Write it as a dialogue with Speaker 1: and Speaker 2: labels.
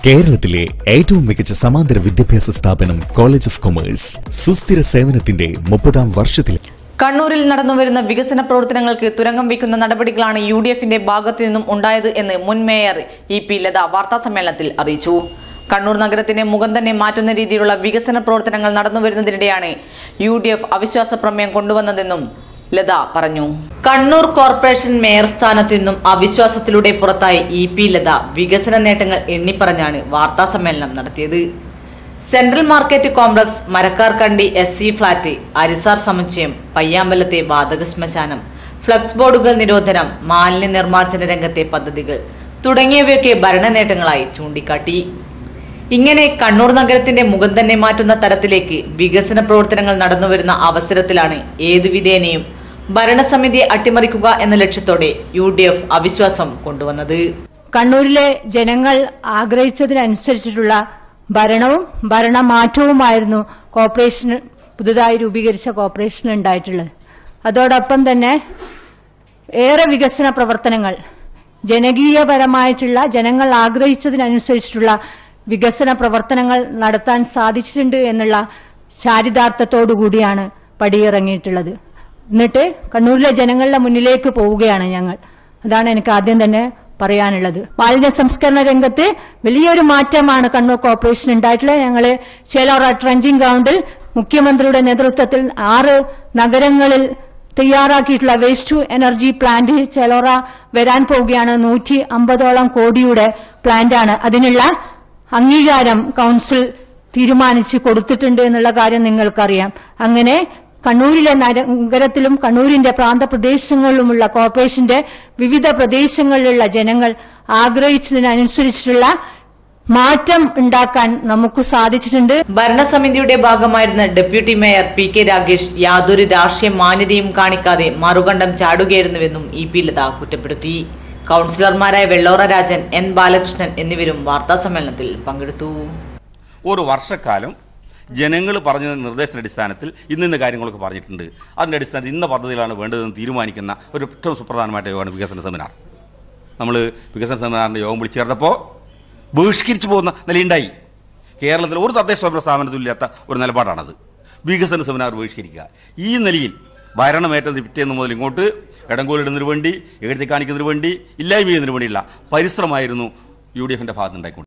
Speaker 1: കേരളത്തിലെ ഏറ്റവും മികച്ച സമാന്തര വിദ്യാഭ്യാസ സ്ഥാപനം കോളേജ് ഓഫ് കൊമേഴ്സ് സുസ്ഥിര സേവനത്തിന്റെ മുപ്പതാം വർഷത്തിൽ
Speaker 2: കണ്ണൂരിൽ നടന്നുവരുന്ന വികസന പ്രവർത്തനങ്ങൾക്ക് തുരങ്കം വയ്ക്കുന്ന നടപടികളാണ് യു ഡി എഫിന്റെ ഭാഗത്തു നിന്നും ഉണ്ടായത് എന്ന് മുൻ മേയർ ഇ പി ലത വാർത്താസമ്മേളനത്തിൽ അറിയിച്ചു കണ്ണൂർ നഗരത്തിന്റെ മുഖം തന്നെ മാറ്റുന്ന രീതിയിലുള്ള വികസന പ്രവർത്തനങ്ങൾ നടന്നുവരുന്നതിനിടെയാണ് യു ഡി എഫ് അവിശ്വാസ പ്രമേയം കൊണ്ടുവന്നതെന്നും ലത പറഞ്ഞു കണ്ണൂർ കോർപ്പറേഷൻ മേയർ സ്ഥാനത്തു നിന്നും അവിശ്വാസത്തിലൂടെ പുറത്തായി ഇ പി ലത വികസന നേട്ടങ്ങൾ എണ്ണിപ്പറഞ്ഞാണ് വാർത്താസമ്മേളനം നടത്തിയത് central market complex Marakkarkandi S C flat അരിസാർ സമുച്ചയം പയ്യാമ്പലത്തെ വാതക ശ്മശാനം ഫ്ലക്സ് ബോർഡുകൾ നിരോധനം മാലിന്യ നിർമ്മാർജ്ജന രംഗത്തെ പദ്ധതികൾ തുടങ്ങിയവയൊക്കെ ഭരണ നേട്ടങ്ങളായി ചൂണ്ടിക്കാട്ടി ഇങ്ങനെ കണ്ണൂർ നഗരത്തിന്റെ മുഖം തന്നെ മാറ്റുന്ന തരത്തിലേക്ക് വികസന പ്രവർത്തനങ്ങൾ നടന്നുവരുന്ന അവസരത്തിലാണ് ഏതു വിധേനയും ഭരണസമിതിയെ അട്ടിമറിക്കുക എന്ന ലക്ഷ്യത്തോടെ യു ഡി എഫ് അവിശ്വാസം കൊണ്ടുവന്നത്
Speaker 3: കണ്ണൂരിലെ ജനങ്ങൾ ആഗ്രഹിച്ചതിനനുസരിച്ചിട്ടുള്ള ഭരണവും ഭരണമാറ്റവുമായിരുന്നു കോർപ്പറേഷന് പുതുതായി രൂപീകരിച്ച കോർപ്പറേഷൻ ഉണ്ടായിട്ടുള്ളത് അതോടൊപ്പം തന്നെ ഏറെ വികസന പ്രവർത്തനങ്ങൾ ജനകീയപരമായിട്ടുള്ള ജനങ്ങൾ ആഗ്രഹിച്ചതിനനുസരിച്ചിട്ടുള്ള വികസന പ്രവർത്തനങ്ങൾ നടത്താൻ സാധിച്ചിട്ടുണ്ട് എന്നുള്ള ചാരിതാർത്ഥത്തോടു കൂടിയാണ് പടിയിറങ്ങിയിട്ടുള്ളത് എന്നിട്ട് കണ്ണൂരിലെ ജനങ്ങളുടെ മുന്നിലേക്ക് പോവുകയാണ് ഞങ്ങൾ അതാണ് എനിക്ക് ആദ്യം തന്നെ പറയാനുള്ളത് മാലിന്യ സംസ്കരണ രംഗത്ത് വലിയൊരു മാറ്റമാണ് കണ്ണൂർ കോർപ്പറേഷൻ ഉണ്ടായിട്ടുള്ളത് ഞങ്ങള് ചേലോറ ട്രഞ്ചിങ് ഗ്രൗണ്ടിൽ മുഖ്യമന്ത്രിയുടെ നേതൃത്വത്തിൽ ആറ് നഗരങ്ങളിൽ തയ്യാറാക്കിയിട്ടുള്ള waste to energy plant Chelora വരാൻ പോവുകയാണ് നൂറ്റി അമ്പതോളം കോടിയുടെ പ്ലാന്റാണ് അതിനുള്ള അംഗീകാരം കൗൺസിൽ തീരുമാനിച്ച് കൊടുത്തിട്ടുണ്ട് എന്നുള്ള കാര്യം നിങ്ങൾക്കറിയാം അങ്ങനെ കണ്ണൂരിലെ നഗരത്തിലും കണ്ണൂരിന്റെ പ്രാന്തപ്രദേശങ്ങളിലുമുള്ള കോർപ്പറേഷന്റെ വിവിധ പ്രദേശങ്ങളിലുള്ള ജനങ്ങൾ ആഗ്രഹിച്ചതിനനുസരിച്ചിട്ടുള്ള മാറ്റം ഉണ്ടാക്കാൻ നമുക്ക് സാധിച്ചിട്ടുണ്ട്
Speaker 2: ഭരണസമിതിയുടെ ഭാഗമായിരുന്ന deputy mayor P K Ragesh യാതൊരു രാഷ്ട്രീയ മാന്യതയും കാണിക്കാതെ മറുകണ്ഠം ചാടുകയായിരുന്നുവെന്നും ഇ പി ലത കുറ്റപ്പെടുത്തി കൗൺസിലർമാരായ വെള്ളോറ രാജൻ എൻ ബാലകൃഷ്ണൻ എന്നിവരും വാർത്താസമ്മേളനത്തിൽ പങ്കെടുത്തു
Speaker 4: ഒരു വർഷക്കാലം ജനങ്ങൾ പറഞ്ഞ നിർദ്ദേശത്തിന്റെ അടിസ്ഥാനത്തിൽ ഇന്നിന്ന കാര്യങ്ങളൊക്കെ പറഞ്ഞിട്ടുണ്ട് അതിൻ്റെ അടിസ്ഥാനത്തിൽ ഇന്ന പദ്ധതികളാണ് വേണ്ടതെന്ന് തീരുമാനിക്കുന്ന ഒരു ഏറ്റവും സുപ്രധാനമായിട്ട് യോഗമാണ് വികസന സെമിനാർ നമ്മൾ വികസന സെമിനാറിൻ്റെ യോഗം വിളിച്ചു ചേർന്നപ്പോൾ ബഹിഷ്കരിച്ചു പോകുന്ന നിലയുണ്ടായി കേരളത്തിൽ ഒരു തദ്ദേശ സ്വയംഭരണ സ്ഥാപനത്തിലും ഇല്ലാത്ത ഒരു നിലപാടാണത് വികസന സെമിനാർ ബഹിഷ്കരിക്കുക ഈ നിലയിൽ ഭരണമേറ്റത് പിറ്റേന്ന് മുതൽ ഇങ്ങോട്ട് ഇടങ്കോലിടുന്നതിന് വേണ്ടി എഴുതി കാണിക്കുന്നതിന് വേണ്ടി ഇല്ലായ്മ ചെയ്യുന്നതിന് വേണ്ടിയുള്ള പരിശ്രമമായിരുന്നു യു ഡി എഫിൻ്റെ ഭാഗത്തുണ്ടായിക്കൊണ്ട്